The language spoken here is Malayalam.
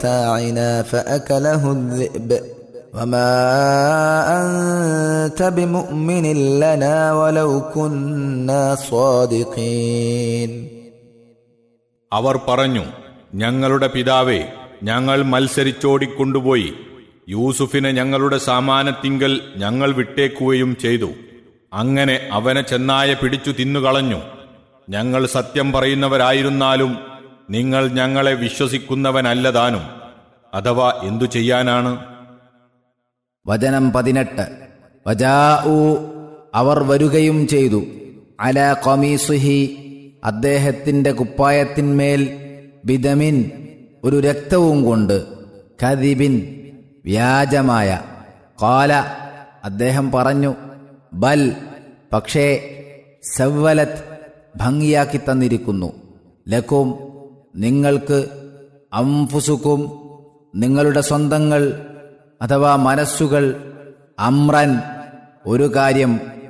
متاعنا فأكله الذئب وما أنت بمؤمن لنا ولو كنا صادقين അവർ പറഞ്ഞു ഞങ്ങളുടെ പിതാവേ ഞങ്ങൾ മത്സരിച്ചോടിക്കൊണ്ടുപോയി യൂസുഫിനെ ഞങ്ങളുടെ സാമാനത്തിങ്കൽ ഞങ്ങൾ വിട്ടേക്കുകയും ചെയ്തു അങ്ങനെ അവനെ ചെന്നായ പിടിച്ചു തിന്നുകളഞ്ഞു ഞങ്ങൾ സത്യം പറയുന്നവരായിരുന്നാലും നിങ്ങൾ ഞങ്ങളെ വിശ്വസിക്കുന്നവനല്ലതാനും അഥവാ എന്തു ചെയ്യാനാണ് വചനം പതിനെട്ട് വജാഊ അവർ വരുകയും ചെയ്തു അല കൊമീസുഹി അദ്ദേഹത്തിന്റെ കുപ്പായത്തിന്മേൽ ബിദമിൻ ഒരു രക്തവും കൊണ്ട് ഖദിബിൻ വ്യാജമായ കാല അദ്ദേഹം പറഞ്ഞു ബൽ പക്ഷേ സവ്വലത്ത് ഭംഗിയാക്കി തന്നിരിക്കുന്നു ലക്കും നിങ്ങൾക്ക് അംഫുസുക്കും നിങ്ങളുടെ സ്വന്തങ്ങൾ അഥവാ മനസ്സുകൾ അമ്രൻ ഒരു കാര്യം